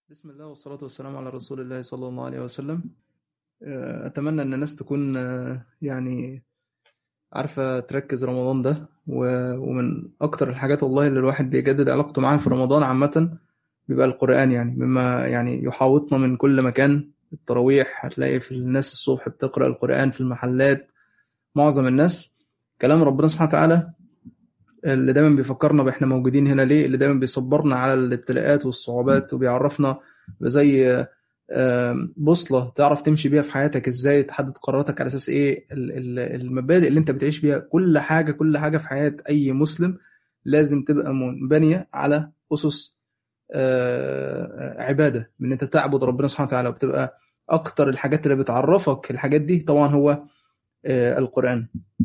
بسم الله والصلاة والسلام على رسول الله صلى الله عليه وسلم آه، أتمنى أن الناس تكون آه، يعني عارفة تركز رمضان ده و- ومن أكتر الحاجات والله اللي الواحد بيجدد علاقته معاها في رمضان عامة بيبقى القرآن يعني مما يعني يحاوطنا من كل مكان التراويح هتلاقي في الناس الصبح بتقرأ القرآن في المحلات معظم الناس كلام ربنا سبحانه وتعالى اللي دايما بيفكرنا بإحنا موجودين هنا ليه اللي دايما بيصبرنا على الابتلاءات والصعوبات وبيعرفنا زي آم، بوصلة تعرف تمشي بيها في حياتك ازاي تحدد قراراتك على اساس ايه ال- ال- المبادئ اللي انت بتعيش بيها كل حاجة كل حاجة في حياة اي مسلم لازم تبقى منبنية على اسس آه، عبادة من انت تعبد ربنا سبحانه وتعالى وبتبقى اكتر الحاجات اللي بتعرفك الحاجات دي طبعا هو آه، القرآن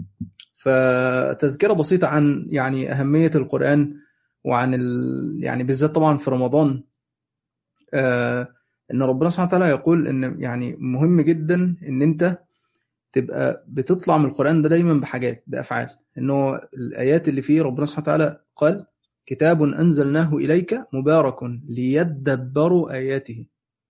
فتذكرة بسيطة عن يعني أهمية القرآن وعن ال... يعني بالذات طبعا في رمضان آه، ان ربنا سبحانه وتعالى يقول ان يعني مهم جدا ان انت تبقى بتطلع من القرآن ده دايما بحاجات بأفعال انه الآيات اللي فيه ربنا سبحانه وتعالى قال كتاب أنزلناه إليك مبارك ليدبروا آياته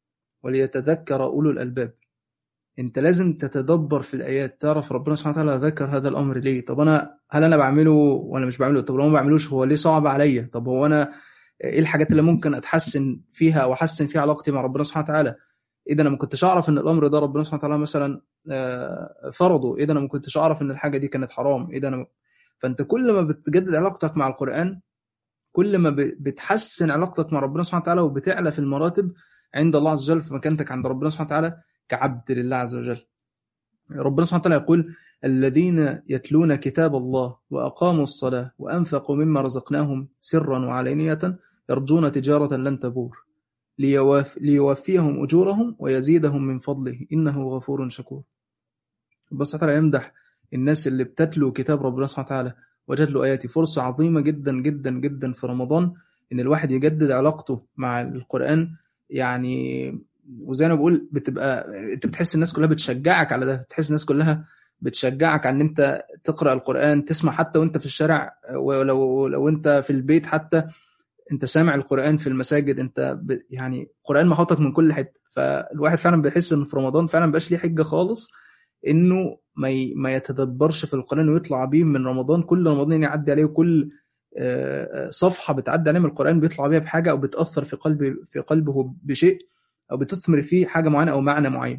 وليتذكر أولو الألباب انت لازم تتدبر في الآيات تعرف ربنا سبحانه وتعالى ذكر هذا الأمر ليه طب أنا هل أنا بعمله ولا مش بعمله طب لو ما بعملوش هو ليه صعب عليا طب هو أنا ايه الحاجات اللي ممكن اتحسن فيها او احسن فيها علاقتي مع ربنا سبحانه وتعالى اذا انا ما كنتش اعرف ان الامر ده ربنا سبحانه وتعالى مثلا آه، فرضه اذا انا ما كنتش اعرف ان الحاجه دي كانت حرام اذا انا فانت كل ما بتجدد علاقتك مع القران كل ما ب- بتحسن علاقتك مع ربنا سبحانه وتعالى وبتعلى في المراتب عند الله عز وجل في مكانتك عند ربنا سبحانه وتعالى كعبد لله عز وجل ربنا سبحانه وتعالى يقول الذين يتلون كتاب الله وأقاموا الصلاة وأنفقوا مما رزقناهم سرا وعلانية يرجون تجارة لن تبور ليواف ليوفيهم أجورهم ويزيدهم من فضله إنه غفور شكور ربنا سبحانه وتعالى يمدح الناس اللي بتتلو كتاب ربنا سبحانه وتعالى وتتلو آياته فرصة عظيمة جدا جدا جدا في رمضان إن الواحد يجدد علاقته مع القرآن يعني وزي ما بقول بتبقى انت بتحس الناس كلها بتشجعك على ده بتحس الناس كلها بتشجعك على ان انت تقرا القران تسمع حتى وانت في الشارع ولو لو انت في البيت حتى انت سامع القران في المساجد انت ب... يعني القران محاطك من كل حته فالواحد فعلا بيحس ان في رمضان فعلا مبقاش ليه حجه خالص انه ما ي... ما يتدبرش في القران ويطلع بيه من رمضان كل رمضان يعدي عليه وكل آه، آه، صفحه بتعدي عليه من القران بيطلع بيها بحاجه او بتاثر في قلب في قلبه بشيء او بتثمر فيه حاجه معينه او معنى معين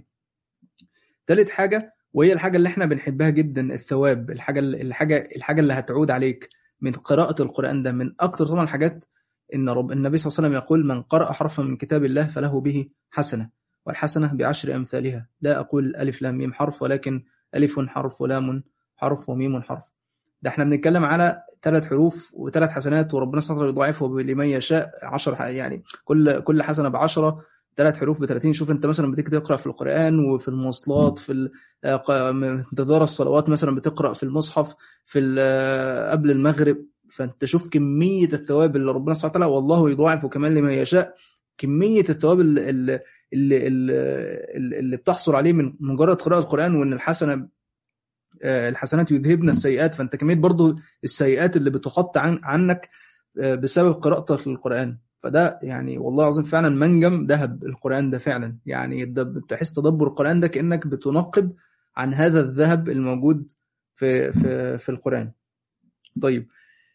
تالت حاجه وهي الحاجه اللي احنا بنحبها جدا الثواب الحاجه الحاجه الحاجه اللي هتعود عليك من قراءه القران ده من اكتر طبعا الحاجات ان رب النبي صلى الله عليه وسلم يقول من قرأ حرفا من كتاب الله فله به حسنه والحسنه بعشر امثالها لا اقول الف لام ميم حرف ولكن الف حرف ولام حرف وميم حرف ده احنا بنتكلم على ثلاث حروف وثلاث حسنات وربنا سبحانه وتعالى يضاعفه لمن يشاء 10 يعني كل كل حسنه ب 10 ثلاث حروف ب 30 شوف انت مثلا بتيجي تقرا في القران وفي المواصلات في ال- آه، ق- انتظار الصلوات مثلا بتقرا في المصحف في ال- آه، قبل المغرب فانت شوف كميه الثواب اللي ربنا سبحانه وتعالى والله يضاعف كمان لمن يشاء كميه الثواب اللي اللي اللي, اللي, اللي بتحصل عليه من مجرد قراءه القران وان الحسنه آه، الحسنات يذهبن السيئات فانت كميه برضو السيئات اللي بتحط عن عنك آه، بسبب قراءتك للقران فده يعني والله العظيم فعلا منجم ذهب القران ده فعلا يعني الد- تحس تدبر القران ده كانك بتنقب عن هذا الذهب الموجود في في في القران طيب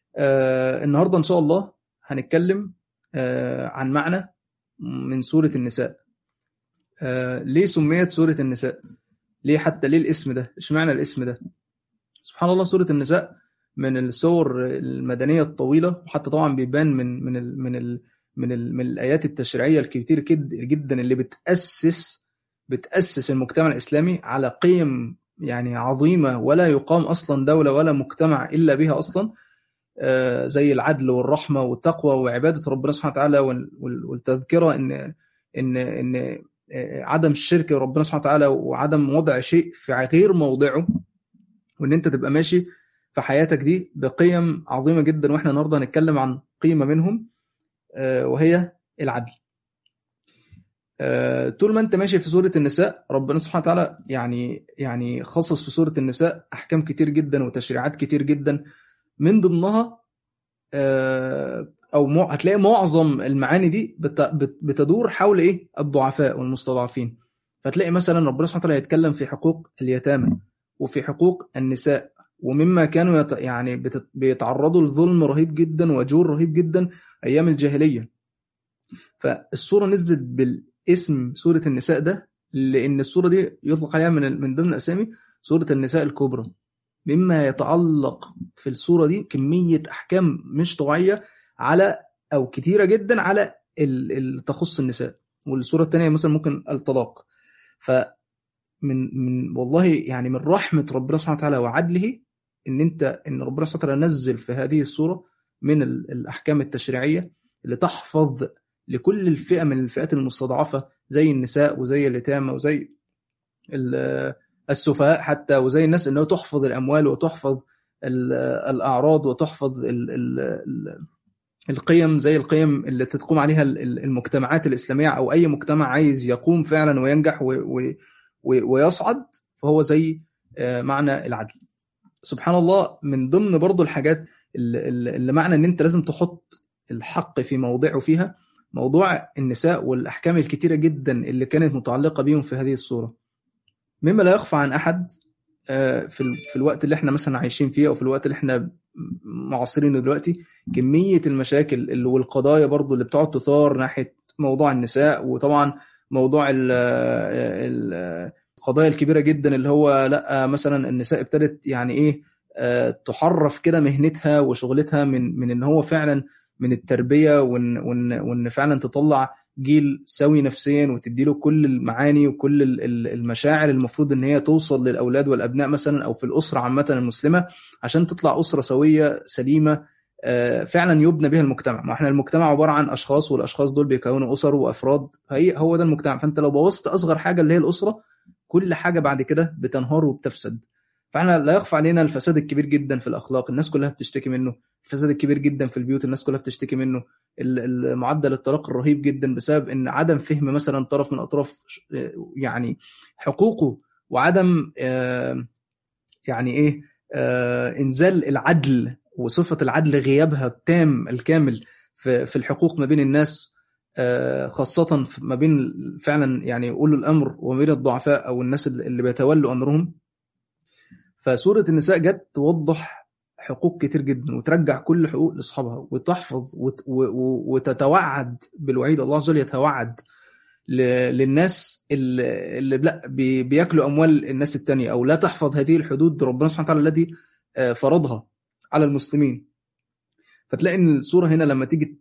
آه النهارده ان شاء الله هنتكلم آه عن معنى من سوره النساء آه ليه سميت سوره النساء ليه حتى ليه الاسم ده اشمعنى الاسم ده سبحان الله سورة النساء من السور المدنية الطويلة وحتى طبعا بيبان من من ال من ال من, ال من الآيات التشريعية الكتير كد جدا اللي بتأسس بتأسس المجتمع الإسلامي على قيم يعني عظيمة ولا يقام أصلا دولة ولا مجتمع إلا بها أصلا آه، زي العدل والرحمة والتقوى وعبادة ربنا سبحانه وتعالى وال- وال- والتذكرة إن إن إن آه، عدم الشرك بربنا سبحانه وتعالى وعدم وضع شيء في غير موضعه وان انت تبقى ماشي في حياتك دي بقيم عظيمه جدا واحنا النهارده هنتكلم عن قيمه منهم آه، وهي العدل. آه، طول ما انت ماشي في سوره النساء ربنا سبحانه وتعالى يعني يعني خصص في سوره النساء احكام كتير جدا وتشريعات كتير جدا من ضمنها آه، او م... هتلاقي معظم المعاني دي بت... بت... بتدور حول ايه الضعفاء والمستضعفين فتلاقي مثلا ربنا سبحانه وتعالى يتكلم في حقوق اليتامى وفي حقوق النساء ومما كانوا يت... يعني بت... بيتعرضوا لظلم رهيب جدا وجور رهيب جدا ايام الجاهليه فالسوره نزلت بالاسم سوره النساء ده لان السوره دي يطلق عليها من من ضمن الاسامي سوره النساء الكبرى مما يتعلق في السوره دي كميه احكام مش طبيعيه على او كتيره جدا على ال... تخص النساء والسوره الثانيه مثلا ممكن الطلاق ف من من والله يعني من رحمه ربنا سبحانه وتعالى وعدله ان انت ان ربنا سبحانه وتعالى نزل في هذه السوره من الاحكام التشريعيه اللي تحفظ لكل الفئه من الفئات المستضعفه زي النساء وزي اليتامى وزي السفهاء حتى وزي الناس انه تحفظ الاموال وتحفظ الاعراض وتحفظ ال ال القيم زي القيم اللي تقوم عليها المجتمعات الاسلاميه او اي مجتمع عايز يقوم فعلا وينجح ويصعد فهو زي معنى العدل سبحان الله من ضمن برضو الحاجات اللي معنى ان انت لازم تحط الحق في موضعه فيها موضوع النساء والاحكام الكتيره جدا اللي كانت متعلقه بيهم في هذه الصوره مما لا يخفى عن احد في في الوقت اللي احنا مثلا عايشين فيه او في الوقت اللي احنا معاصرينه دلوقتي كميه المشاكل اللي والقضايا برضو اللي بتقعد تثار ناحيه موضوع النساء وطبعا موضوع ال ال القضايا الكبيره جدا اللي هو لا مثلا النساء ابتدت يعني ايه تحرف كده مهنتها وشغلتها من من ان هو فعلا من التربيه وان وان وان فعلا تطلع جيل سوي نفسيا وتدي له كل المعاني وكل المشاعر المفروض ان هي توصل للاولاد والابناء مثلا او في الاسره عامه المسلمه عشان تطلع اسره سويه سليمه فعلا يبنى بها المجتمع ما احنا المجتمع عباره عن اشخاص والاشخاص دول بيكونوا اسر وافراد هي هو ده المجتمع فانت لو بوظت اصغر حاجه اللي هي الاسره كل حاجه بعد كده بتنهار وبتفسد فاحنا لا يخفى علينا الفساد الكبير جدا في الاخلاق الناس كلها بتشتكي منه الفساد الكبير جدا في البيوت الناس كلها بتشتكي منه معدل الطلاق الرهيب جدا بسبب ان عدم فهم مثلا طرف من اطراف يعني حقوقه وعدم يعني ايه انزال العدل وصفه العدل غيابها التام الكامل في في الحقوق ما بين الناس خاصة ما بين فعلا يعني أولو الأمر وما بين الضعفاء أو الناس اللي بيتولوا أمرهم فسورة النساء جت توضح حقوق كتير جدا وترجع كل حقوق لاصحابها وتحفظ وت وتتوعد بالوعيد الله عز وجل يتوعد للناس اللي, اللي لا بياكلوا اموال الناس التانية او لا تحفظ هذه الحدود ربنا سبحانه وتعالى الذي فرضها على المسلمين فتلاقي ان الصوره هنا لما تيجي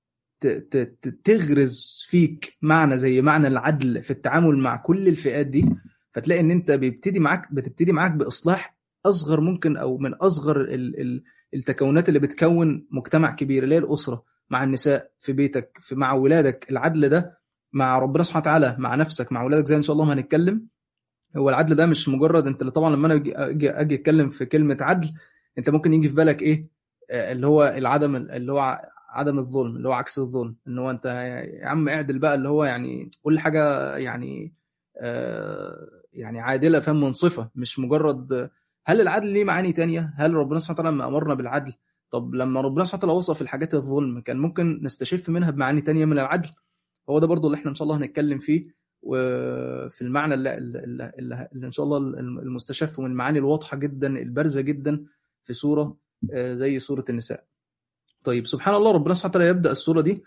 تغرز فيك معنى زي معنى العدل في التعامل مع كل الفئات دي فتلاقي ان انت بيبتدي معاك بتبتدي معاك باصلاح اصغر ممكن او من اصغر ال ال التكونات اللي بتكون مجتمع كبير اللي هي الاسره مع النساء في بيتك في مع ولادك العدل ده مع ربنا سبحانه وتعالى مع نفسك مع ولادك زي ان شاء الله ما هنتكلم هو العدل ده مش مجرد انت طبعا لما انا اجي اجي اتكلم في كلمه عدل انت ممكن يجي في بالك ايه اللي هو العدم اللي هو عدم الظلم اللي هو عكس الظلم ان هو انت يا عم اعدل بقى اللي هو يعني كل حاجه يعني آه يعني عادله فاهم منصفه مش مجرد هل العدل ليه معاني تانية؟ هل ربنا سبحانه وتعالى لما امرنا بالعدل طب لما ربنا سبحانه وتعالى وصف الحاجات الظلم كان ممكن نستشف منها بمعاني تانية من العدل هو ده برضو اللي احنا ان شاء الله هنتكلم فيه وفي المعنى اللي, اللي, اللي, اللي ان شاء الله المستشف من المعاني الواضحه جدا البارزه جدا في سوره زي سوره النساء. طيب سبحان الله ربنا سبحانه وتعالى يبدا السوره دي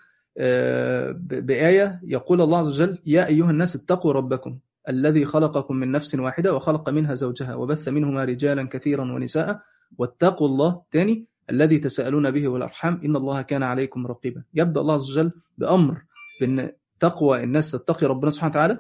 بايه يقول الله عز وجل يا ايها الناس اتقوا ربكم الذي خلقكم من نفس واحده وخلق منها زوجها وبث منهما رجالا كثيرا ونساء واتقوا الله تاني الذي تساءلون به والارحام ان الله كان عليكم رقيبا. يبدا الله عز وجل بامر بان تقوى الناس تتقي ربنا سبحانه وتعالى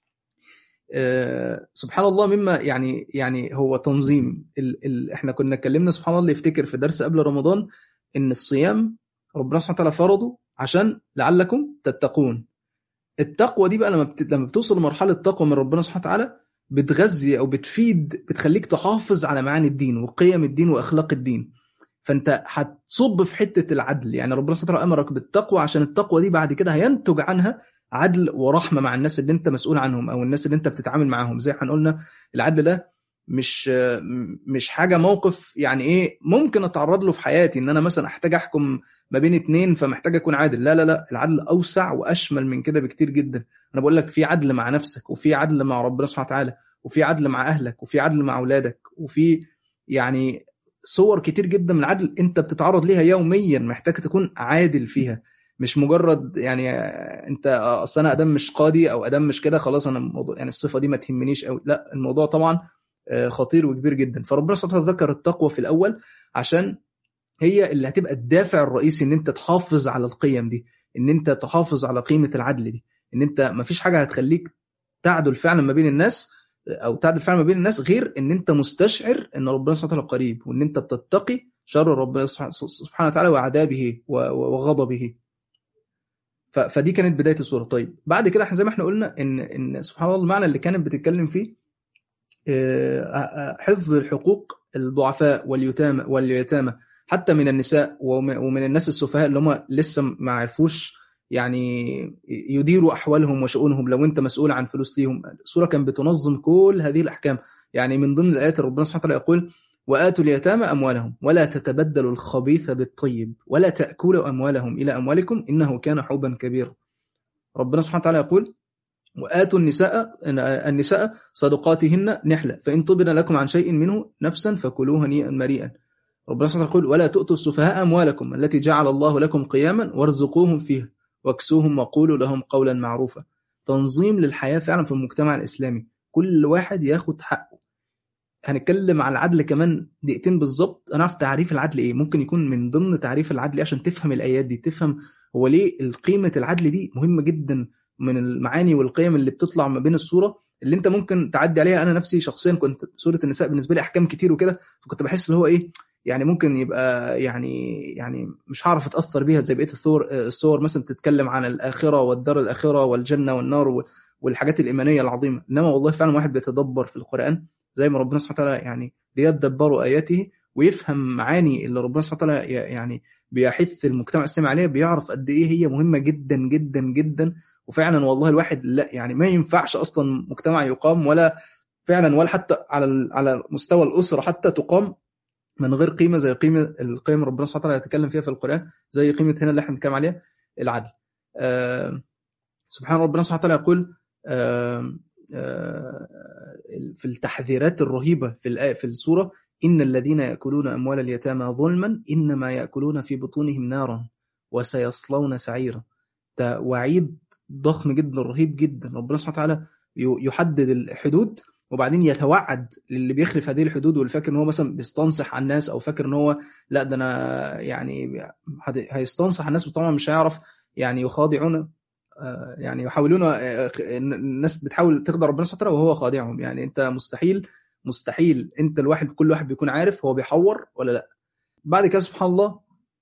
أه سبحان الله مما يعني يعني هو تنظيم ال ال احنا كنا اتكلمنا سبحان الله يفتكر في درس قبل رمضان ان الصيام ربنا سبحانه وتعالى فرضه عشان لعلكم تتقون التقوى دي بقى لما بت... لما بتوصل لمرحله تقوى من ربنا سبحانه وتعالى بتغذي او بتفيد بتخليك تحافظ على معاني الدين وقيم الدين واخلاق الدين فانت هتصب في حته العدل يعني ربنا سبحانه وتعالى امرك بالتقوى عشان التقوى دي بعد كده هينتج عنها عدل ورحمه مع الناس اللي انت مسؤول عنهم او الناس اللي انت بتتعامل معاهم زي ما قلنا العدل ده مش مش حاجه موقف يعني ايه ممكن اتعرض له في حياتي ان انا مثلا احتاج احكم ما بين اتنين فمحتاج اكون عادل لا لا لا العدل اوسع واشمل من كده بكتير جدا انا بقول لك في عدل مع نفسك وفي عدل مع ربنا سبحانه وتعالى وفي عدل مع اهلك وفي عدل مع اولادك وفي يعني صور كتير جدا من العدل انت بتتعرض ليها يوميا محتاج تكون عادل فيها مش مجرد يعني انت اصل انا ادم مش قاضي او ادم مش كده خلاص انا الموضوع يعني الصفه دي ما تهمنيش قوي لا الموضوع طبعا خطير وكبير جدا فربنا سبحانه وتعالى ذكر التقوى في الاول عشان هي اللي هتبقى الدافع الرئيسي ان انت تحافظ على القيم دي ان انت تحافظ على قيمه العدل دي ان انت ما فيش حاجه هتخليك تعدل فعلا ما بين الناس او تعدل فعلا ما بين الناس غير ان انت مستشعر ان ربنا سبحانه وتعالى قريب وان انت بتتقي شر ربنا سبحانه وتعالى وعذابه وغضبه فدي كانت بدايه السوره طيب بعد كده احنا زي ما احنا قلنا ان ان سبحان الله المعنى اللي كانت بتتكلم فيه حفظ الحقوق الضعفاء واليتامى واليتامى حتى من النساء ومن الناس السفهاء اللي هم لسه ما عرفوش يعني يديروا احوالهم وشؤونهم لو انت مسؤول عن فلوس ليهم السوره كانت بتنظم كل هذه الاحكام يعني من ضمن الايات ربنا سبحانه وتعالى يقول واتوا اليتامى اموالهم ولا تتبدلوا الخبيث بالطيب ولا تاكلوا اموالهم الى اموالكم انه كان حوبا كبيرا ربنا سبحانه وتعالى يقول واتوا النساء النساء صدقاتهن نحله فان طبن لكم عن شيء منه نفسا فكلوه هنيئا مريئا ربنا سبحانه وتعالى يقول ولا تؤتوا السفهاء اموالكم التي جعل الله لكم قياما وارزقوهم فيها واكسوهم وقولوا لهم قولا معروفا تنظيم للحياه فعلا في المجتمع الاسلامي كل واحد ياخد حقه هنتكلم على العدل كمان دقيقتين بالظبط انا اعرف تعريف العدل ايه ممكن يكون من ضمن تعريف العدل إيه عشان تفهم الايات دي تفهم هو ليه قيمه العدل دي مهمه جدا من المعاني والقيم اللي بتطلع ما بين الصوره اللي انت ممكن تعدي عليها انا نفسي شخصيا كنت سوره النساء بالنسبه لي احكام كتير وكده فكنت بحس اللي هو ايه يعني ممكن يبقى يعني يعني مش هعرف اتاثر بيها زي بقيه الصور الصور مثلا بتتكلم عن الاخره والدار الاخره والجنه والنار والحاجات الايمانيه العظيمه انما والله فعلا واحد بيتدبر في القران زي ما ربنا سبحانه وتعالى يعني ليدبروا اياته ويفهم معاني اللي ربنا سبحانه وتعالى يعني بيحث المجتمع الاسلامي عليها بيعرف قد ايه هي مهمه جدا جدا جدا وفعلا والله الواحد لا يعني ما ينفعش اصلا مجتمع يقام ولا فعلا ولا حتى على على مستوى الاسره حتى تقام من غير قيمه زي قيمه القيم ربنا سبحانه وتعالى يتكلم فيها في القران زي قيمه هنا اللي احنا بنتكلم عليها العدل. آه سبحان ربنا سبحانه وتعالى يقول آه آه في التحذيرات الرهيبه في في السوره ان الذين ياكلون اموال اليتامى ظلما انما ياكلون في بطونهم نارا وسيصلون سعيرا. ده وعيد ضخم جدا رهيب جدا ربنا سبحانه وتعالى يحدد الحدود وبعدين يتوعد للي بيخلف هذه الحدود واللي فاكر ان هو مثلا بيستنصح على الناس او فاكر ان هو لا ده انا يعني هيستنصح الناس طبعا مش هيعرف يعني يخادعون يعني يحاولون الناس بتحاول تخدع ربنا سبحانه وهو خادعهم يعني انت مستحيل مستحيل انت الواحد كل واحد بيكون عارف هو بيحور ولا لا بعد كده سبحان الله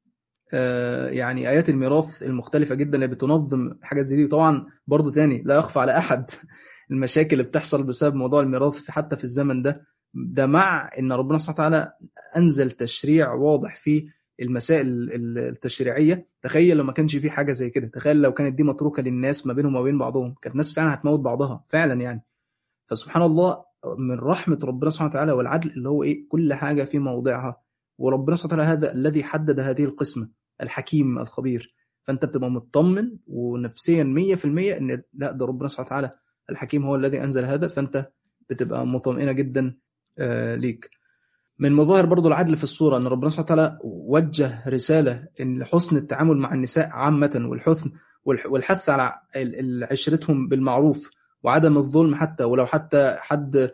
يعني ايات الميراث المختلفه جدا اللي بتنظم حاجات زي دي طبعا برضو تاني لا يخفى على احد المشاكل اللي بتحصل بسبب موضوع الميراث حتى في الزمن ده ده مع ان ربنا سبحانه وتعالى انزل تشريع واضح في المسائل التشريعيه تخيل لو ما كانش في حاجه زي كده تخيل لو كانت دي متروكه للناس ما بينهم وما بين بعضهم كانت الناس فعلا هتموت بعضها فعلا يعني فسبحان الله من رحمه ربنا سبحانه وتعالى والعدل اللي هو ايه كل حاجه في موضعها وربنا سبحانه وتعالى هذا الذي حدد هذه القسمه الحكيم الخبير فانت بتبقى مطمن ونفسيا 100% ان لا ده ربنا سبحانه وتعالى الحكيم هو الذي انزل هذا فانت بتبقى مطمئنه جدا ليك من مظاهر برضو العدل في الصورة أن ربنا سبحانه وتعالى وجه رسالة إن حسن التعامل مع النساء عامة والحسن والحث على عشرتهم بالمعروف وعدم الظلم حتى ولو حتى حد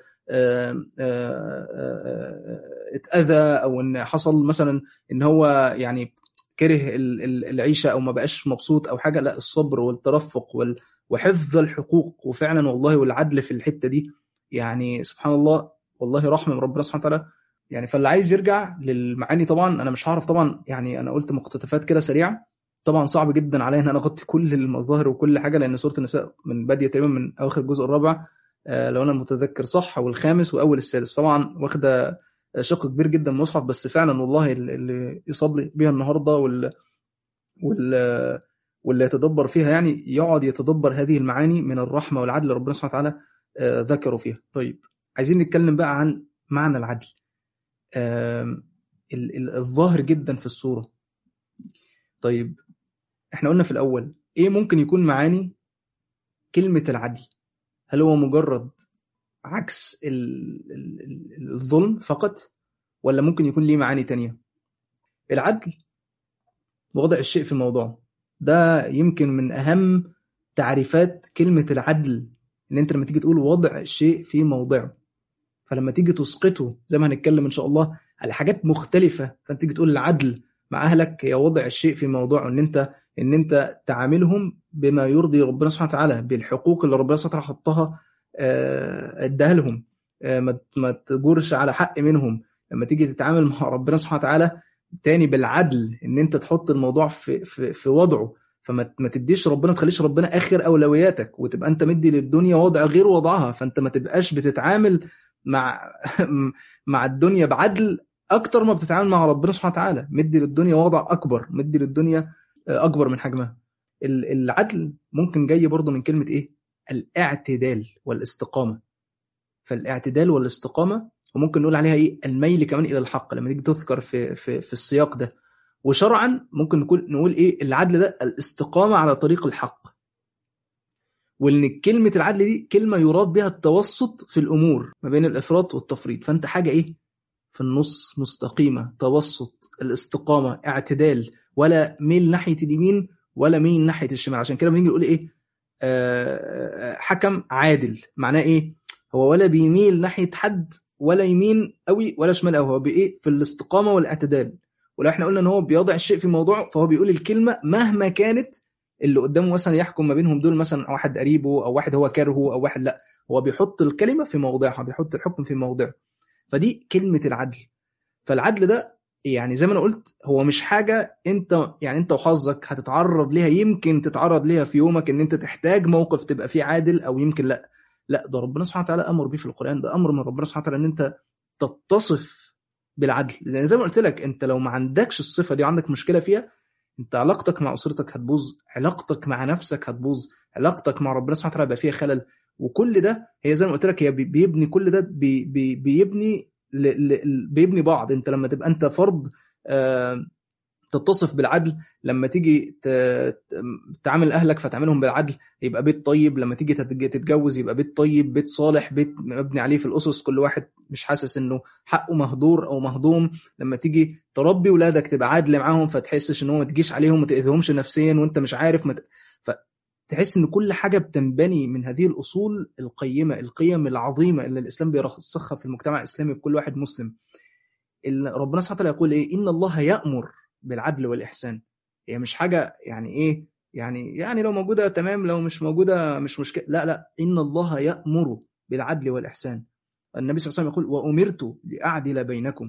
اتأذى أو إن حصل مثلا إن هو يعني كره العيشة أو ما بقاش مبسوط أو حاجة لا الصبر والترفق وحفظ الحقوق وفعلا والله والعدل في الحتة دي يعني سبحان الله والله رحمة من ربنا سبحانه وتعالى يعني فاللي عايز يرجع للمعاني طبعا انا مش هعرف طبعا يعني انا قلت مقتطفات كده سريعه طبعا صعب جدا عليا ان انا اغطي كل المظاهر وكل حاجه لان سوره النساء من باديه تقريبا من اواخر الجزء الرابع آه لو انا متذكر صح والخامس واول السادس طبعا واخده شق كبير جدا من المصحف بس فعلا والله اللي يصلي بيها النهارده وال وال واللي يتدبر فيها يعني يقعد يتدبر هذه المعاني من الرحمه والعدل ربنا سبحانه وتعالى آه ذكروا فيها طيب عايزين نتكلم بقى عن معنى العدل الظاهر جدا في الصورة طيب احنا قلنا في الأول ايه ممكن يكون معاني كلمة العدل هل هو مجرد عكس الظلم فقط ولا ممكن يكون ليه معاني تانية العدل وضع الشيء في موضوعه ده يمكن من أهم تعريفات كلمة العدل ان انت لما تيجي تقول وضع الشيء في موضعه فلما تيجي تسقطه زي ما هنتكلم ان شاء الله على حاجات مختلفة فانت تيجي تقول العدل مع اهلك هي وضع الشيء في موضوعه ان انت ان انت تعاملهم بما يرضي ربنا سبحانه وتعالى بالحقوق اللي ربنا سبحانه وتعالى حطها اداها لهم ما تجورش على حق منهم لما تيجي تتعامل مع ربنا سبحانه وتعالى تاني بالعدل ان انت تحط الموضوع في في, في وضعه فما ما تديش ربنا تخليش ربنا اخر اولوياتك وتبقى انت مدي للدنيا وضع غير وضعها فانت ما تبقاش بتتعامل مع مع الدنيا بعدل اكتر ما بتتعامل مع ربنا سبحانه وتعالى مدي للدنيا وضع اكبر مدي للدنيا اكبر من حجمها العدل ممكن جاي برضه من كلمه ايه الاعتدال والاستقامه فالاعتدال والاستقامه وممكن نقول عليها ايه الميل كمان الى الحق لما تيجي تذكر في في في السياق ده وشرعا ممكن نقول نقول ايه العدل ده الاستقامه على طريق الحق وان كلمه العدل دي كلمه يراد بها التوسط في الامور ما بين الافراط والتفريط فانت حاجه ايه في النص مستقيمه توسط الاستقامه اعتدال ولا ميل ناحيه اليمين ولا ميل ناحيه الشمال عشان كده بنيجي نقول ايه آه حكم عادل معناه ايه هو ولا بيميل ناحيه حد ولا يمين قوي ولا شمال قوي هو بايه في الاستقامه والاعتدال ولو احنا قلنا ان هو بيضع الشيء في موضوعه فهو بيقول الكلمه مهما كانت اللي قدامه مثلا يحكم ما بينهم دول مثلا واحد قريبه او واحد هو كارهه او واحد لا هو بيحط الكلمه في موضعها بيحط الحكم في موضعه فدي كلمه العدل فالعدل ده يعني زي ما انا قلت هو مش حاجه انت يعني انت وحظك هتتعرض ليها يمكن تتعرض ليها في يومك ان انت تحتاج موقف تبقى فيه عادل او يمكن لا لا ده ربنا سبحانه وتعالى امر بيه في القران ده امر من ربنا سبحانه وتعالى ان انت تتصف بالعدل لان زي ما قلت لك انت لو ما عندكش الصفه دي وعندك مشكله فيها انت علاقتك مع اسرتك هتبوظ علاقتك مع نفسك هتبوظ علاقتك مع ربنا سبحانه وتعالى هيبقى فيها خلل وكل ده هي زي ما قلت لك هي بيبني كل ده بي بي بيبني ل ل بيبني بعض انت لما تبقى انت فرد آه تتصف بالعدل لما تيجي تعامل اهلك فتعاملهم بالعدل يبقى بيت طيب لما تيجي تتجوز يبقى بيت طيب بيت صالح بيت مبني عليه في الاسس كل واحد مش حاسس انه حقه مهدور او مهضوم لما تيجي تربي ولادك تبقى عادل معاهم فتحسش ان هو ما تجيش عليهم وما تاذيهمش نفسيا وانت مش عارف مت... فتحس ان كل حاجه بتنبني من هذه الاصول القيمه القيم العظيمه اللي الاسلام بيرسخها في المجتمع الاسلامي في كل واحد مسلم ربنا سبحانه وتعالى يقول ايه ان الله يامر بالعدل والإحسان هي مش حاجة يعني إيه يعني يعني لو موجودة تمام لو مش موجودة مش مشكلة لا لا إن الله يأمر بالعدل والإحسان النبي صلى الله عليه وسلم يقول وأمرت لأعدل بينكم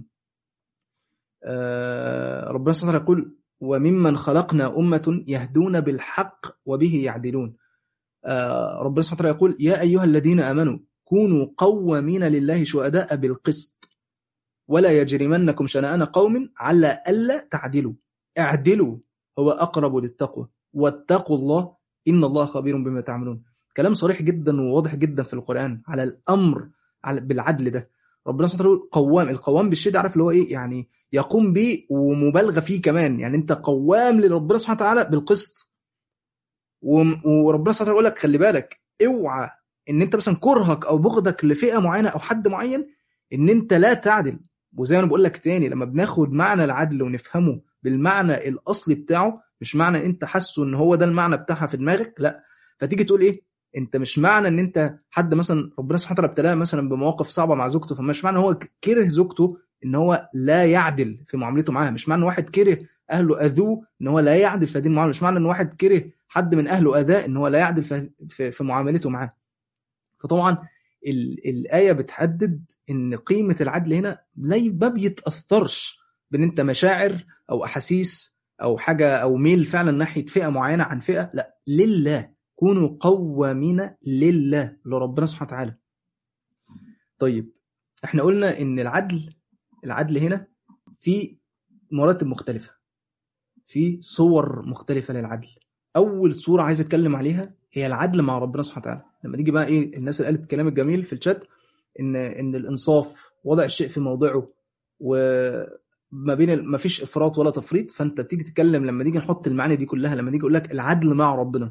آه ربنا سبحانه وتعالى يقول وممن خلقنا أمة يهدون بالحق وبه يعدلون آه ربنا سبحانه وتعالى يقول يا أيها الذين آمنوا كونوا قوامين لله شهداء بالقسط ولا يجرمنكم شنآن قوم على ألا تعدلوا اعدلوا هو أقرب للتقوى واتقوا الله إن الله خبير بما تعملون كلام صريح جدا وواضح جدا في القرآن على الأمر على بالعدل ده ربنا سبحانه وتعالى قوام القوام بالشيء عارف اللي هو ايه يعني يقوم به ومبالغه فيه كمان يعني انت قوام لربنا سبحانه وتعالى بالقسط وربنا سبحانه وتعالى يقول لك خلي بالك اوعى ان انت مثلا كرهك او بغضك لفئه معينه او حد معين ان انت لا تعدل وزي ما انا بقول لك تاني لما بناخد معنى العدل ونفهمه بالمعنى الاصلي بتاعه مش معنى انت حاسه ان هو ده المعنى بتاعها في دماغك لا فتيجي تقول ايه انت مش معنى ان انت حد مثلا ربنا سبحانه وتعالى ابتلاه مثلا بمواقف صعبه مع زوجته فمش معنى هو كره زوجته ان هو لا يعدل في معاملته معاها مش معنى واحد كره اهله اذوه ان هو لا يعدل في هذه المعامله مش معنى ان واحد كره حد من اهله اذاه ان هو لا يعدل في, في, في معاملته معاه فطبعا الآية بتحدد إن قيمة العدل هنا ما بيتأثرش بإن أنت مشاعر أو أحاسيس أو حاجة أو ميل فعلا ناحية فئة معينة عن فئة لا لله كونوا قوامين لله لربنا سبحانه وتعالى طيب احنا قلنا إن العدل العدل هنا في مراتب مختلفة في صور مختلفة للعدل أول صورة عايز أتكلم عليها هي العدل مع ربنا سبحانه وتعالى لما تيجي بقى ايه الناس اللي قالت الكلام الجميل في الشات ان ان الانصاف وضع الشيء في موضعه وما بين ما فيش افراط ولا تفريط فانت بتيجي تتكلم لما نيجي نحط المعاني دي كلها لما نيجي اقول لك العدل مع ربنا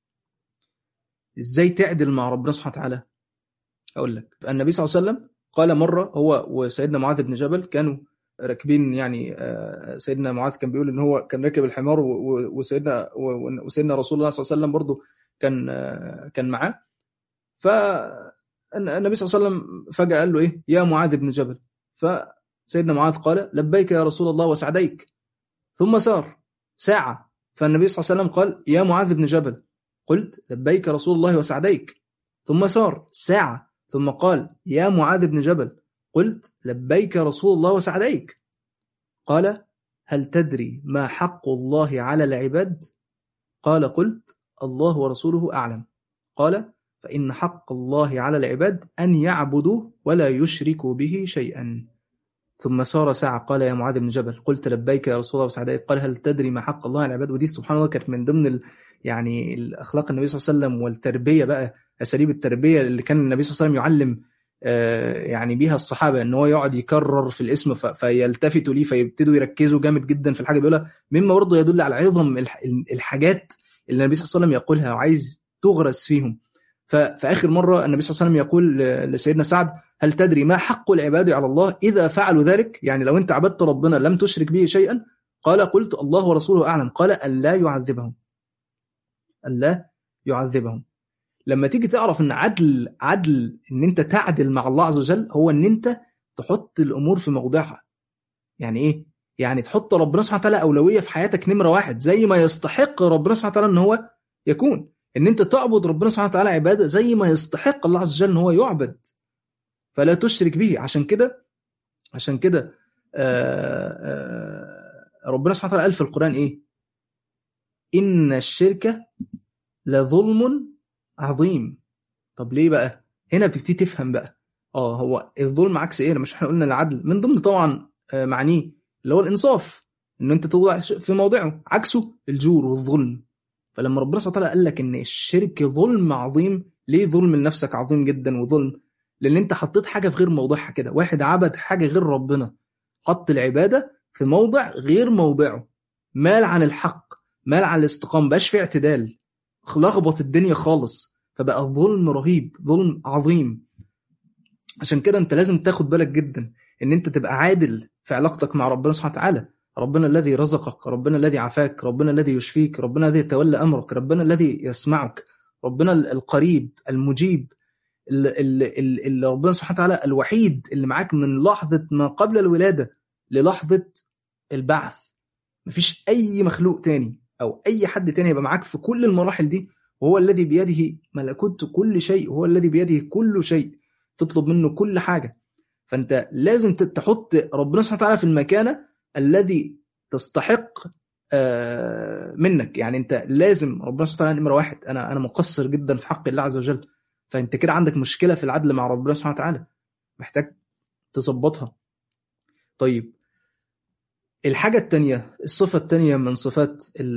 ازاي تعدل مع ربنا سبحانه وتعالى اقول لك النبي صلى الله عليه وسلم قال مره هو وسيدنا معاذ بن جبل كانوا راكبين يعني سيدنا معاذ كان بيقول ان هو كان راكب الحمار وسيدنا وسيدنا رسول الله صلى الله عليه وسلم برضه كان كان معاه فالنبي صلى الله عليه وسلم فجاه قال له ايه يا معاذ بن جبل فسيدنا معاذ قال لبيك يا رسول الله وسعديك ثم سار ساعه فالنبي صلى الله عليه وسلم قال يا معاذ بن جبل قلت لبيك رسول الله وسعديك ثم سار ساعه ثم قال يا معاذ بن جبل قلت لبيك رسول الله وسعديك قال هل تدري ما حق الله على العباد قال قلت الله ورسوله أعلم قال فإن حق الله على العباد أن يعبدوا ولا يشركوا به شيئا ثم سار ساعة قال يا معاذ بن جبل قلت لبيك يا رسول الله وسعديك قال هل تدري ما حق الله على العباد ودي سبحان الله كانت من ضمن ال... يعني الأخلاق النبي صلى الله عليه وسلم والتربية بقى أساليب التربية اللي كان النبي صلى الله عليه وسلم يعلم يعني بيها الصحابه ان هو يقعد يكرر في الاسم فيلتفتوا ليه فيبتدوا يركزوا جامد جدا في الحاجه بيقولها مما برضه يدل على عظم الحاجات اللي النبي صلى الله عليه وسلم يقولها وعايز تغرس فيهم ففي اخر مره النبي صلى الله عليه وسلم يقول لسيدنا سعد هل تدري ما حق العباد على الله اذا فعلوا ذلك يعني لو انت عبدت ربنا لم تشرك به شيئا قال قلت الله ورسوله اعلم قال الا يعذبهم الا يعذبهم لما تيجي تعرف ان عدل عدل ان انت تعدل مع الله عز وجل هو ان انت تحط الامور في موضعها يعني ايه يعني تحط ربنا سبحانه وتعالى اولويه في حياتك نمره واحد زي ما يستحق ربنا سبحانه وتعالى ان هو يكون ان انت تعبد ربنا سبحانه وتعالى عباده زي ما يستحق الله عز وجل ان هو يعبد فلا تشرك به عشان كده عشان كده ربنا سبحانه وتعالى قال في القران ايه ان الشرك لظلم عظيم طب ليه بقى هنا بتبتدي تفهم بقى اه هو الظلم عكس ايه مش احنا قلنا العدل من ضمن طبعا معانيه اللي هو الانصاف ان انت توضع في موضعه عكسه الجور والظلم فلما ربنا سبحانه وتعالى قال لك ان الشرك ظلم عظيم ليه ظلم لنفسك عظيم جدا وظلم لان انت حطيت حاجه في غير موضعها كده واحد عبد حاجه غير ربنا حط العباده في موضع غير موضعه مال عن الحق مال عن الاستقامه بقاش في اعتدال لخبط الدنيا خالص فبقى ظلم رهيب ظلم عظيم عشان كده انت لازم تاخد بالك جدا ان انت تبقى عادل في علاقتك مع ربنا سبحانه وتعالى ربنا الذي رزقك ربنا الذي عافاك ربنا الذي يشفيك ربنا الذي يتولى امرك ربنا الذي يسمعك ربنا القريب المجيب اللي, اللي ربنا سبحانه وتعالى الوحيد اللي معاك من لحظه ما قبل الولاده للحظه البعث مفيش اي مخلوق تاني او اي حد تاني يبقى معاك في كل المراحل دي وهو الذي بيده ملكوت كل شيء وهو الذي بيده كل شيء تطلب منه كل حاجه فانت لازم تحط ربنا سبحانه وتعالى في المكانه الذي تستحق منك يعني انت لازم ربنا سبحانه وتعالى نمره واحد انا انا مقصر جدا في حق الله عز وجل فانت كده عندك مشكله في العدل مع ربنا سبحانه وتعالى محتاج تظبطها طيب الحاجة التانية الصفة التانية من صفات ال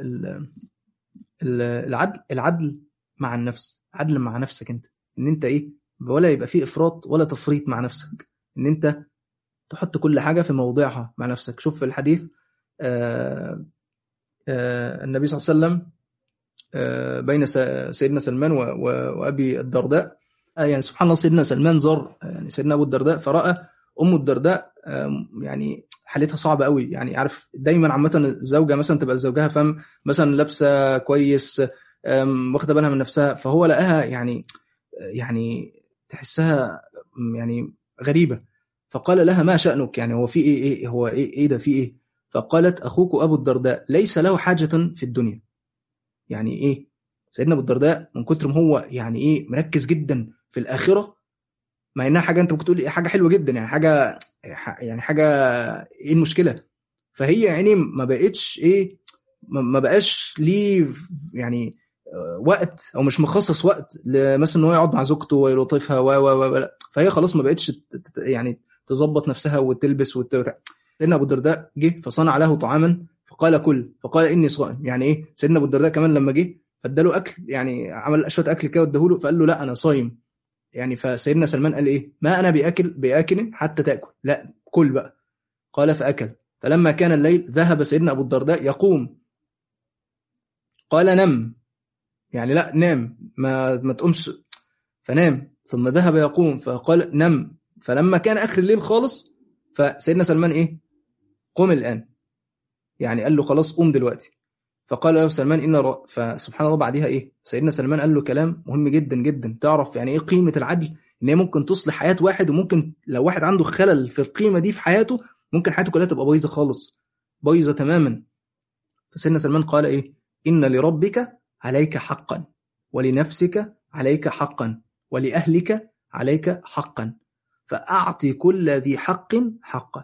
ال العدل العدل مع النفس عدل مع نفسك انت ان انت ايه ولا يبقى فيه افراط ولا تفريط مع نفسك ان انت تحط كل حاجة في موضعها مع نفسك شوف في الحديث آآ آآ النبي صلى الله عليه وسلم بين سيدنا سلمان وابي الدرداء يعني سبحان الله سيدنا سلمان زار يعني سيدنا ابو الدرداء فراى ام الدرداء يعني حالتها صعبه قوي يعني عارف دايما عامه الزوجه مثلا تبقى زوجها فاهم مثلا لابسه كويس واخده بالها من نفسها فهو لقاها يعني يعني تحسها يعني غريبه فقال لها ما شانك يعني هو في ايه ايه هو ايه ايه ده في ايه فقالت اخوك ابو الدرداء ليس له حاجه في الدنيا يعني ايه سيدنا ابو الدرداء من كتر ما هو يعني ايه مركز جدا في الاخره مع انها حاجه انت ممكن تقول حاجه حلوه جدا يعني حاجه يعني حاجه ايه المشكله فهي يعني ما بقتش ايه ما بقاش ليه يعني وقت او مش مخصص وقت مثلا ان هو يقعد مع زوجته ويلطفها و و فهي خلاص ما بقتش يعني تظبط نفسها وتلبس وت... سيدنا ابو الدرداء جه فصنع له طعاما فقال كل فقال اني صائم يعني ايه سيدنا ابو الدرداء كمان لما جه فاداله اكل يعني عمل شويه اكل كده واداهوله فقال له لا انا صايم يعني فسيدنا سلمان قال ايه ما انا باكل باكل حتى تاكل لا كل بقى قال فاكل فلما كان الليل ذهب سيدنا ابو الدرداء يقوم قال نم يعني لا نام ما ما تقومش فنام ثم ذهب يقوم فقال نم فلما كان اخر الليل خالص فسيدنا سلمان ايه قم الان يعني قال له خلاص قوم دلوقتي فقال له سلمان ان ر... فسبحان الله بعدها ايه سيدنا سلمان قال له كلام مهم جدا جدا تعرف يعني ايه قيمه العدل ان هي ممكن تصلح حياه واحد وممكن لو واحد عنده خلل في القيمه دي في حياته ممكن حياته كلها تبقى بايظه خالص بايظه تماما فسيدنا سلمان قال ايه ان لربك عليك حقا ولنفسك عليك حقا ولاهلك عليك حقا فاعطي كل ذي حق حقه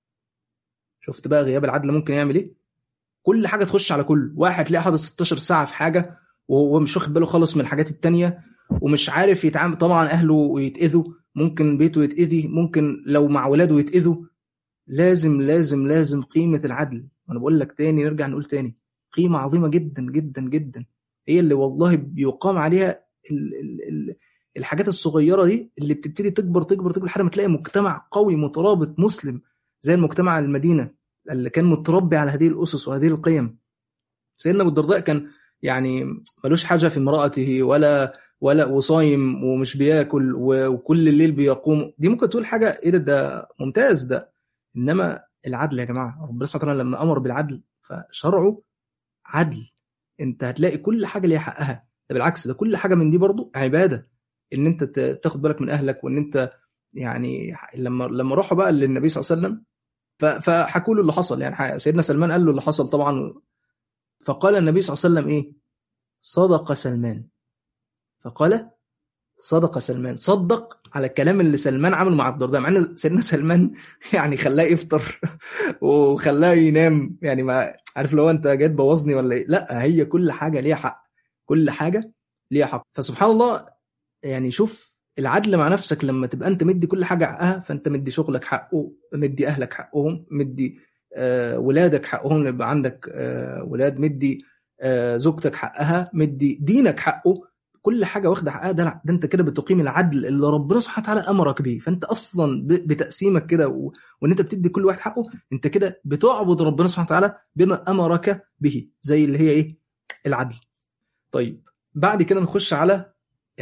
شفت بقى غياب العدل ممكن يعمل ايه كل حاجه تخش على كل واحد تلاقيه حاطط 16 ساعه في حاجه وهو مش واخد باله خالص من الحاجات التانية ومش عارف يتعامل طبعا اهله يتاذوا ممكن بيته يتاذي ممكن لو مع ولاده يتاذوا لازم لازم لازم قيمه العدل وانا بقول لك تاني نرجع نقول تاني قيمه عظيمه جدا جدا جدا هي اللي والله بيقام عليها ال ال ال الحاجات الصغيره دي اللي بتبتدي تكبر تكبر تكبر لحد ما تلاقي مجتمع قوي مترابط مسلم زي المجتمع المدينه اللي كان متربي على هذه الاسس وهذه القيم سيدنا ابو الدرداء كان يعني ملوش حاجه في امراته ولا ولا وصايم ومش بياكل وكل الليل بيقوم دي ممكن تقول حاجه ايه ده ده ممتاز ده انما العدل يا جماعه ربنا سبحانه وتعالى لما امر بالعدل فشرعه عدل انت هتلاقي كل حاجه ليها حقها ده بالعكس ده كل حاجه من دي برضو عباده ان انت تاخد بالك من اهلك وان انت يعني لما لما راحوا بقى للنبي صلى الله عليه وسلم فحكوا له اللي حصل يعني سيدنا سلمان قال له اللي حصل طبعا فقال النبي صلى الله عليه وسلم ايه صدق سلمان فقال صدق سلمان صدق على الكلام اللي سلمان عمله مع عبد الدرداء مع ان سيدنا سلمان يعني خلاه يفطر وخلاه ينام يعني ما عارف لو انت جاي تبوظني ولا ايه لا هي كل حاجه ليها حق كل حاجه ليها حق فسبحان الله يعني شوف العدل مع نفسك لما تبقى انت مدي كل حاجه حقها فانت مدي شغلك حقه مدي اهلك حقهم مدي آه ولادك حقهم يبقى عندك آه ولاد مدي آه زوجتك حقها مدي دينك حقه كل حاجه واخده حقها ده, ده انت كده بتقيم العدل اللي ربنا سبحانه وتعالى امرك بيه فانت اصلا بتقسيمك كده و... وان انت بتدي كل واحد حقه انت كده بتعبد ربنا سبحانه وتعالى بما امرك به زي اللي هي ايه العدل طيب بعد كده نخش على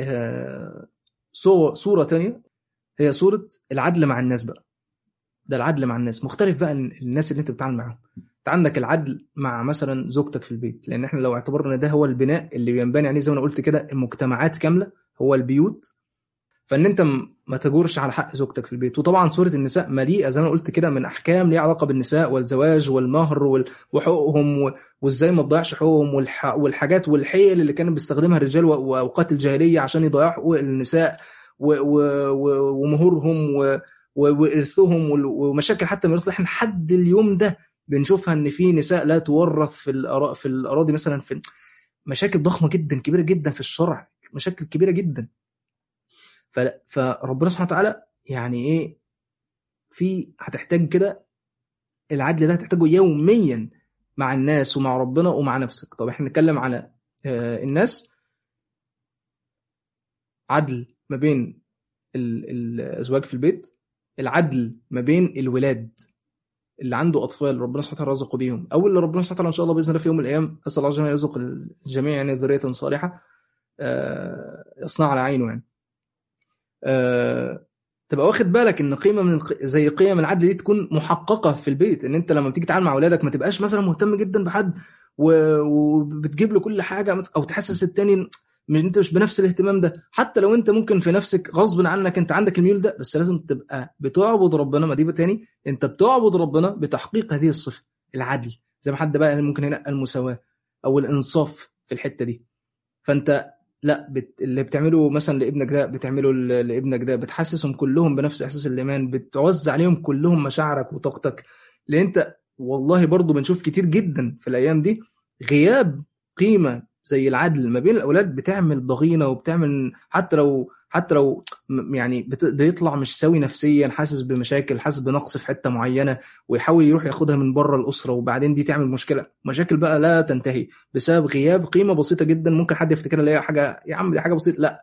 آه صورة تانية هي صورة العدل مع الناس بقى ده العدل مع الناس مختلف بقى الناس اللي انت بتتعامل معاهم انت عندك العدل مع مثلا زوجتك في البيت لان احنا لو اعتبرنا ده هو البناء اللي بينبني عليه زي ما انا قلت كده المجتمعات كامله هو البيوت فان انت ما تجورش على حق زوجتك في البيت وطبعا سوره النساء مليئه زي ما قلت كده من احكام ليها علاقه بالنساء والزواج والمهر وحقوقهم وازاي ما تضيعش حقوقهم والحاجات والحيل اللي كانوا بيستخدمها الرجال واوقات الجاهليه عشان يضيعوا حقوق النساء ومهورهم وارثهم ومشاكل حتى من الارث احنا لحد اليوم ده بنشوفها ان في نساء لا تورث في الأرا... في الاراضي مثلا في مشاكل ضخمه جدا كبيره جدا في الشرع مشاكل كبيره جدا ف... فربنا سبحانه وتعالى يعني ايه في هتحتاج كده العدل ده هتحتاجه يوميا مع الناس ومع ربنا ومع نفسك طب احنا نتكلم على الناس عدل ما بين الازواج في البيت العدل ما بين الولاد اللي عنده اطفال ربنا سبحانه وتعالى رزقه بيهم او اللي ربنا سبحانه وتعالى ان شاء الله باذن الله في يوم من الايام اسال الله عز وجل يرزق الجميع يعني ذريه صالحه يصنع على عينه يعني تبقى واخد بالك ان قيمه من الق... زي قيم العدل دي تكون محققه في البيت ان انت لما بتيجي تتعامل مع اولادك ما تبقاش مثلا مهتم جدا بحد و... وبتجيب له كل حاجه او تحسس التاني مش انت مش بنفس الاهتمام ده حتى لو انت ممكن في نفسك غصب عنك انت عندك الميول ده بس لازم تبقى بتعبد ربنا ما دي تاني انت بتعبد ربنا بتحقيق هذه الصفه العدل زي ما حد بقى ممكن هنا المساواه او الانصاف في الحته دي فانت لا بت... اللي بتعمله مثلا لابنك ده بتعمله لابنك ده بتحسسهم كلهم بنفس احساس الايمان بتوزع عليهم كلهم مشاعرك وطاقتك لان انت والله برضو بنشوف كتير جدا في الايام دي غياب قيمه زي العدل ما بين الاولاد بتعمل ضغينه وبتعمل حتى لو حتى لو يعني بيطلع مش سوي نفسيا حاسس بمشاكل حاسس بنقص في حته معينه ويحاول يروح ياخدها من بره الاسره وبعدين دي تعمل مشكله مشاكل بقى لا تنتهي بسبب غياب قيمه بسيطه جدا ممكن حد يفتكرها اللي هي حاجه يا عم دي حاجه بسيطه لا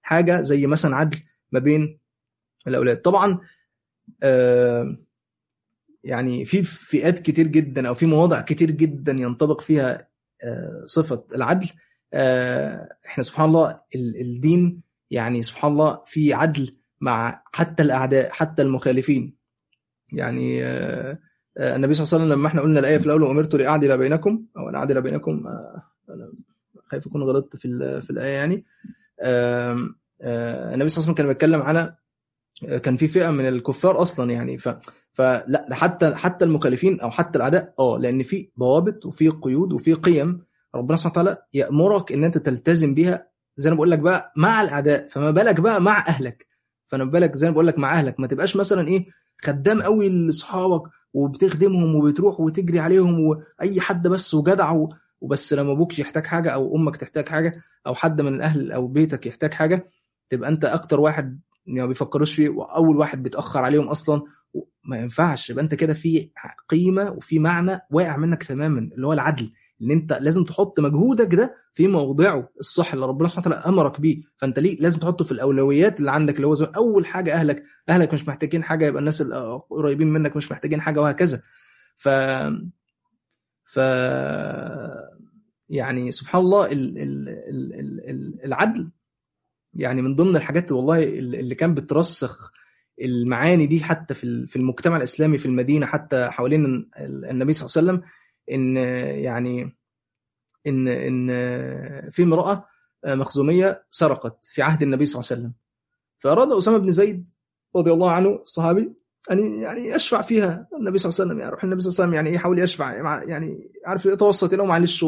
حاجه زي مثلا عدل ما بين الاولاد طبعا آه يعني في فئات كتير جدا او في مواضع كتير جدا ينطبق فيها آه صفه العدل آه احنا سبحان الله الدين يعني سبحان الله في عدل مع حتى الاعداء حتى المخالفين يعني آه النبي صلى الله عليه وسلم لما احنا قلنا الايه في الاول امرت لاعدل بينكم او ان اعدل بينكم انا خايف اكون غلطت في في الايه يعني النبي صلى الله عليه وسلم كان بيتكلم على كان في فئه من الكفار اصلا يعني ف فلا حتى حتى المخالفين او حتى الاعداء اه لان في ضوابط وفي قيود وفي قيم ربنا سبحانه وتعالى يامرك ان انت تلتزم بيها زي ما بقول لك بقى مع الاعداء فما بالك بقى مع اهلك فانا بالك زي ما بقول لك مع اهلك ما تبقاش مثلا ايه خدام قوي لاصحابك وبتخدمهم وبتروح وتجري عليهم واي حد بس وجدع وبس لما ابوك يحتاج حاجه او امك تحتاج حاجه او حد من الاهل او بيتك يحتاج حاجه تبقى انت اكتر واحد ما بيفكروش فيه واول واحد بيتاخر عليهم اصلا ما ينفعش يبقى انت كده في قيمه وفي معنى واقع منك تماما اللي هو العدل ان انت لازم تحط مجهودك ده في موضعه الصح اللي ربنا سبحانه وتعالى امرك بيه فانت ليه لازم تحطه في الاولويات اللي عندك اللي هو زي اول حاجه اهلك اهلك مش محتاجين حاجه يبقى الناس القريبين منك مش محتاجين حاجه وهكذا ف ف يعني سبحان الله ال... ال... ال... العدل يعني من ضمن الحاجات والله اللي كان بترسخ المعاني دي حتى في في المجتمع الاسلامي في المدينه حتى حوالين النبي صلى الله عليه وسلم ان يعني ان ان في امراه مخزوميه سرقت في عهد النبي صلى الله عليه وسلم فاراد اسامه بن زيد رضي الله عنه الصحابي ان يعني يشفع فيها النبي صلى الله عليه وسلم يعني يروح النبي صلى الله عليه وسلم يعني يحاول يشفع يعني عارف يتوسط له معلش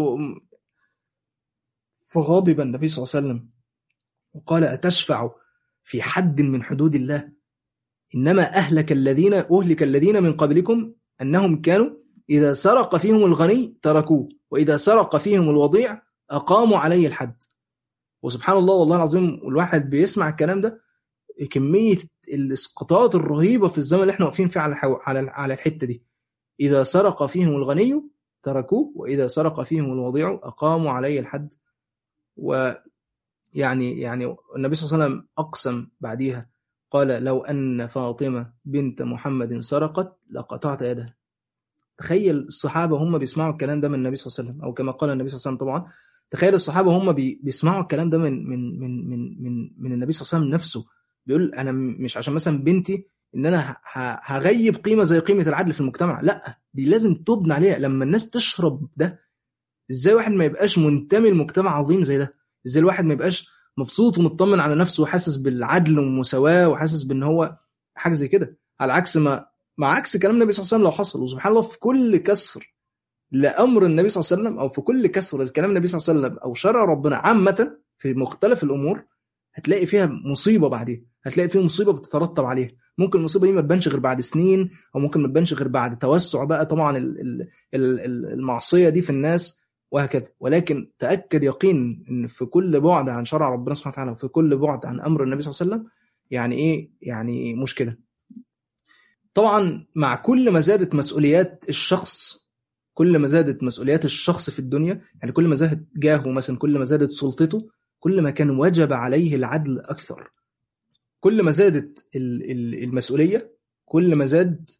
فغضب النبي صلى الله عليه وسلم وقال أتشفع في حد من حدود الله إنما أهلك الذين أهلك الذين من قبلكم أنهم كانوا إذا سرق فيهم الغني تركوه وإذا سرق فيهم الوضيع أقاموا عليه الحد وسبحان الله والله العظيم والواحد بيسمع الكلام ده كمية الإسقاطات الرهيبة في الزمن اللي احنا واقفين فيه على على على الحتة دي إذا سرق فيهم الغني تركوه وإذا سرق فيهم الوضيع أقاموا عليه الحد و يعني يعني النبي صلى الله عليه وسلم أقسم بعديها قال لو أن فاطمة بنت محمد سرقت لقطعت يدها تخيل الصحابة هم بيسمعوا الكلام ده من النبي صلى الله عليه وسلم أو كما قال النبي صلى الله عليه وسلم طبعا تخيل الصحابة هم بيسمعوا الكلام ده من من من من من, من النبي صلى الله عليه وسلم نفسه بيقول أنا مش عشان مثلا بنتي إن أنا هغيب قيمة زي قيمة العدل في المجتمع لا دي لازم تبنى عليها لما الناس تشرب ده ازاي واحد ما يبقاش منتمي لمجتمع عظيم زي ده ازاي الواحد ما يبقاش مبسوط ومطمن على نفسه وحاسس بالعدل والمساواه وحاسس بان هو حاجه زي كده على عكس ما مع عكس كلام النبي صلى الله عليه وسلم لو حصل وسبحان الله في كل كسر لامر النبي صلى الله عليه وسلم او في كل كسر الكلام النبي صلى الله عليه وسلم او شرع ربنا عامه في مختلف الامور هتلاقي فيها مصيبه بعدين هتلاقي فيها مصيبه بتترتب عليها ممكن المصيبه دي ما تبانش غير بعد سنين او ممكن ما تبانش غير بعد توسع بقى طبعا المعصيه دي في الناس وهكذا ولكن تاكد يقين ان في كل بعد عن شرع ربنا سبحانه وتعالى وفي كل بعد عن امر النبي صلى الله عليه وسلم يعني ايه يعني مشكله طبعا مع كل ما زادت مسؤوليات الشخص كل ما زادت مسؤوليات الشخص في الدنيا يعني كل ما زادت جاهه مثلا كل ما زادت سلطته كل ما كان وجب عليه العدل اكثر كل ما زادت المسؤوليه كل ما زاد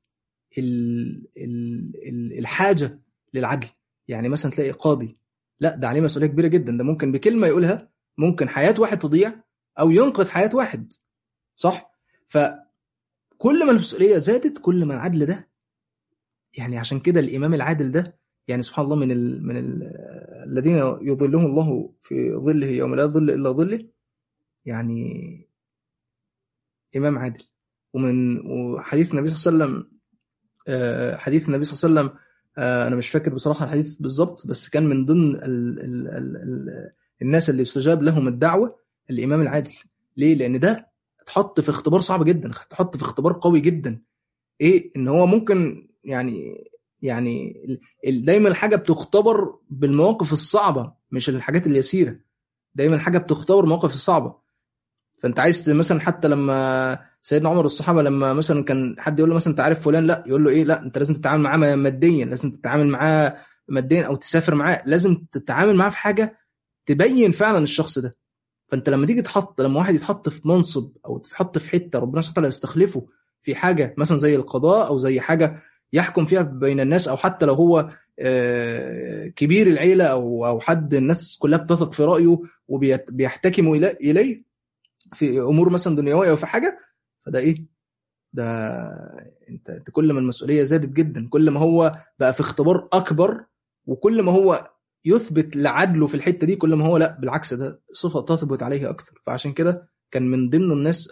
الحاجه للعدل يعني مثلا تلاقي قاضي لا ده عليه مسؤوليه كبيره جدا ده ممكن بكلمه يقولها ممكن حياه واحد تضيع او ينقذ حياه واحد صح فكل ما المسؤوليه زادت كل ما العدل ده يعني عشان كده الامام العادل ده يعني سبحان الله من ال من ال الذين يظلهم الله في ظله يوم لا ظل الا ظله يعني امام عادل ومن وحديث النبي صلى الله عليه وسلم حديث النبي صلى الله عليه وسلم انا مش فاكر بصراحه الحديث بالظبط بس كان من ضمن ال ال ال ال الناس اللي استجاب لهم الدعوه الامام العادل ليه لان ده اتحط في اختبار صعب جدا اتحط في اختبار قوي جدا ايه ان هو ممكن يعني يعني دايما الحاجه بتختبر بالمواقف الصعبه مش الحاجات اليسيره دايما الحاجه بتختبر المواقف الصعبه فانت عايز مثلا حتى لما سيدنا عمر الصحابه لما مثلا كان حد يقول له مثلا انت عارف فلان لا يقول له ايه لا انت لازم تتعامل معاه ماديا لازم تتعامل معاه ماديا او تسافر معاه لازم تتعامل معاه في حاجه تبين فعلا الشخص ده فانت لما تيجي تحط لما واحد يتحط في منصب او يتحط في حته ربنا سبحانه وتعالى يستخلفه في حاجه مثلا زي القضاء او زي حاجه يحكم فيها بين الناس او حتى لو هو كبير العيله او او حد الناس كلها بتثق في رايه وبيحتكموا اليه في امور مثلا دنيويه او في حاجه فده ايه؟ ده انت انت كل ما المسؤوليه زادت جدا كل ما هو بقى في اختبار اكبر وكل ما هو يثبت لعدله في الحته دي كل ما هو لا بالعكس ده صفه تثبت عليه اكثر فعشان كده كان من ضمن الناس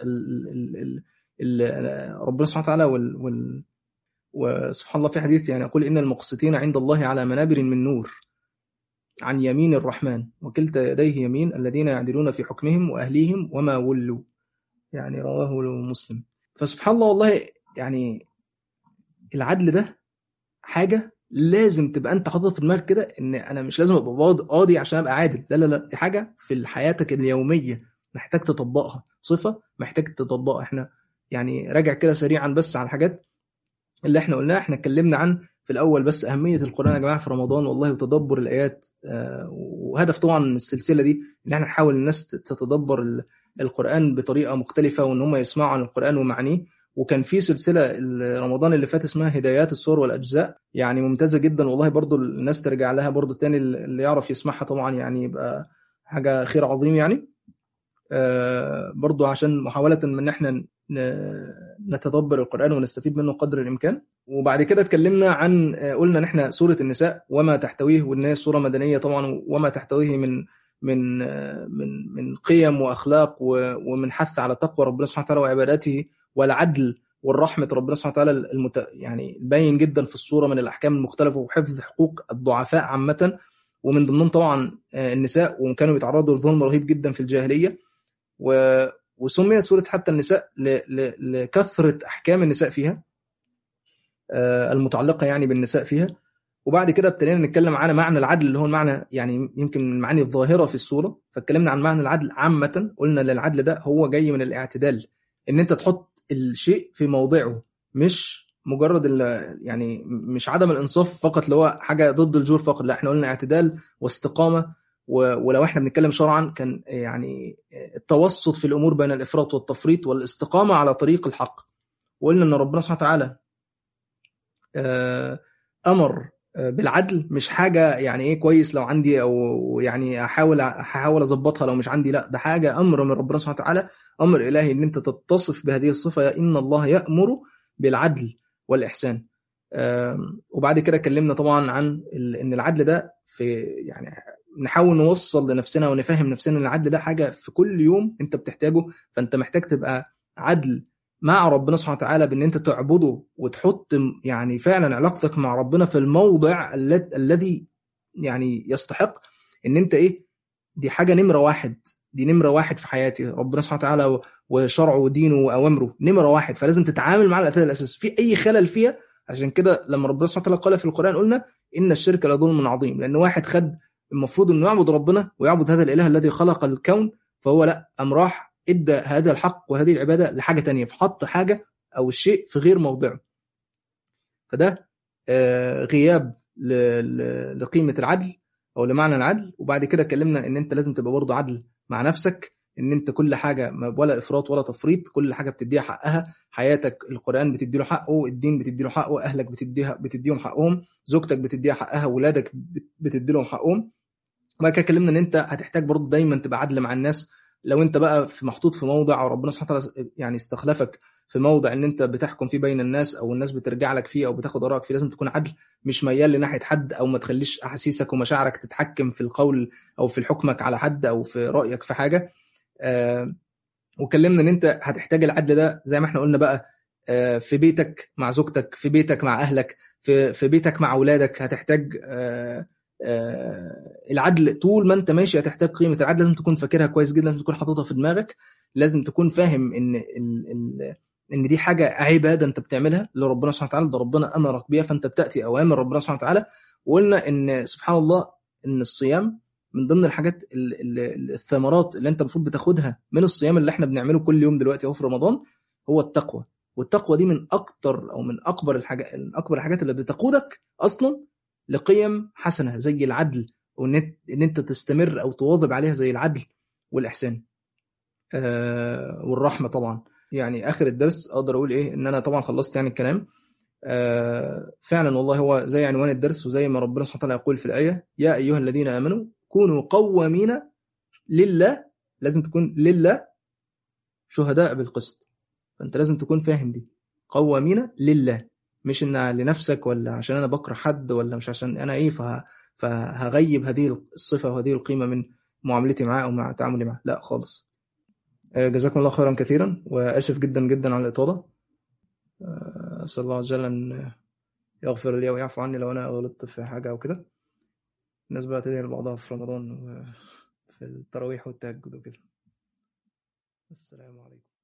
اللي ربنا سبحانه وتعالى وال, وال وسبحان الله في حديث يعني يقول ان المقسطين عند الله على منابر من نور عن يمين الرحمن وكلتا يديه يمين الذين يعدلون في حكمهم واهليهم وما ولوا يعني رواه مسلم فسبحان الله والله يعني العدل ده حاجه لازم تبقى انت حاطط في دماغك كده ان انا مش لازم ابقى قاضي عشان ابقى عادل لا لا لا دي حاجه في حياتك اليوميه محتاج تطبقها صفه محتاج تطبقها احنا يعني راجع كده سريعا بس على الحاجات اللي احنا قلناها احنا اتكلمنا عن في الاول بس اهميه القران يا جماعه في رمضان والله وتدبر الايات آه وهدف طبعا من السلسله دي ان احنا نحاول الناس تتدبر القران بطريقه مختلفه وان هم يسمعوا عن القران ومعانيه وكان في سلسله رمضان اللي فات اسمها هدايات الصور والاجزاء يعني ممتازه جدا والله برضو الناس ترجع لها برضو تاني اللي يعرف يسمعها طبعا يعني يبقى حاجه خير عظيم يعني آه برضو عشان محاوله ان احنا نتدبر القران ونستفيد منه قدر الامكان وبعد كده اتكلمنا عن قلنا ان احنا سوره النساء وما تحتويه وان هي سوره مدنيه طبعا وما تحتويه من من من من قيم واخلاق ومن حث على تقوى ربنا سبحانه وتعالى وعباداته والعدل والرحمه ربنا سبحانه وتعالى المت... يعني باين جدا في الصوره من الاحكام المختلفه وحفظ حقوق الضعفاء عامه ومن ضمنهم طبعا النساء وكانوا بيتعرضوا لظلم رهيب جدا في الجاهليه و... وسميت سوره حتى النساء ل... ل... لكثره احكام النساء فيها المتعلقه يعني بالنساء فيها وبعد كده ابتدينا نتكلم عن معنى العدل اللي هو المعنى يعني يمكن من المعاني الظاهره في الصوره فاتكلمنا عن معنى العدل عامه قلنا ان العدل ده هو جاي من الاعتدال ان انت تحط الشيء في موضعه مش مجرد يعني مش عدم الانصاف فقط اللي هو حاجه ضد الجور فقط لا احنا قلنا اعتدال واستقامه ولو احنا بنتكلم شرعا كان يعني التوسط في الامور بين الافراط والتفريط والاستقامه على طريق الحق وقلنا ان ربنا سبحانه وتعالى امر بالعدل مش حاجه يعني ايه كويس لو عندي او يعني احاول احاول اظبطها لو مش عندي لا ده حاجه امر من ربنا سبحانه وتعالى امر الهي ان انت تتصف بهذه الصفه ان الله يامر بالعدل والاحسان وبعد كده اتكلمنا طبعا عن ان العدل ده في يعني نحاول نوصل لنفسنا ونفهم نفسنا ان العدل ده حاجه في كل يوم انت بتحتاجه فانت محتاج تبقى عدل مع ربنا سبحانه وتعالى بان انت تعبده وتحط يعني فعلا علاقتك مع ربنا في الموضع الذي يعني يستحق ان انت ايه دي حاجه نمره واحد دي نمره واحد في حياتي ربنا سبحانه وتعالى وشرعه ودينه واوامره نمره واحد فلازم تتعامل مع الاثاث الاساس في اي خلل فيها عشان كده لما ربنا سبحانه وتعالى قال في القران قلنا ان الشرك لظلم عظيم لان واحد خد المفروض انه يعبد ربنا ويعبد هذا الاله الذي خلق الكون فهو لا قام راح ادى هذا الحق وهذه العباده لحاجه تانية فحط حاجه او الشيء في غير موضعه فده غياب لقيمه العدل او لمعنى العدل وبعد كده اتكلمنا ان انت لازم تبقى برضه عدل مع نفسك ان انت كل حاجه ولا افراط ولا تفريط كل حاجه بتديها حقها حياتك القران بتدي له حقه الدين بتدي له حقه اهلك بتديها بتديهم حقهم زوجتك بتديها حقها ولادك بتدي لهم حقهم وبعد كده اتكلمنا ان انت هتحتاج برضه دايما تبقى عدل مع الناس لو انت بقى في محطوط في موضع او ربنا سبحانه وتعالى يعني استخلفك في موضع ان انت بتحكم فيه بين الناس او الناس بترجع لك فيه او بتاخد ارائك فيه لازم تكون عدل مش ميال لناحيه حد او ما تخليش احاسيسك ومشاعرك تتحكم في القول او في حكمك على حد او في رايك في حاجه آه وكلمنا ان انت هتحتاج العدل ده زي ما احنا قلنا بقى آه في بيتك مع زوجتك في بيتك مع اهلك في في بيتك مع اولادك هتحتاج آه آه العدل طول ما انت ماشي هتحتاج قيمه العدل لازم تكون فاكرها كويس جدا لازم تكون حاططها في دماغك لازم تكون فاهم ان ال ال ان دي حاجه عباده انت بتعملها لربنا سبحانه وتعالى ده ربنا امرك بيها فانت بتاتي اوامر ربنا سبحانه وتعالى وقلنا ان سبحان الله ان الصيام من ضمن الحاجات الثمرات اللي انت المفروض بتاخدها من الصيام اللي احنا بنعمله كل يوم دلوقتي اهو في رمضان هو التقوى والتقوى دي من اكتر او من اكبر الحاجات من اكبر الحاجات اللي بتقودك اصلا لقيم حسنه زي العدل وان ان انت تستمر او تواظب عليها زي العدل والاحسان آه والرحمه طبعا يعني اخر الدرس اقدر اقول ايه ان انا طبعا خلصت يعني الكلام آه فعلا والله هو زي عنوان الدرس وزي ما ربنا سبحانه وتعالى يقول في الايه يا ايها الذين امنوا كونوا قوامين لله لازم تكون لله شهداء بالقسط فانت لازم تكون فاهم دي قوامين لله مش ان لنفسك ولا عشان انا بكره حد ولا مش عشان انا ايه فه... فهغيب هذه الصفه وهذه القيمه من معاملتي معاه او مع تعاملي معاه لا خالص جزاكم الله خيرا كثيرا واسف جدا جدا على الاطاله اسال الله عز وجل ان يغفر لي ويعفو عني لو انا غلطت في حاجه او كده الناس بقى تدعي لبعضها في رمضان وفي التراويح والتهجد وكده السلام عليكم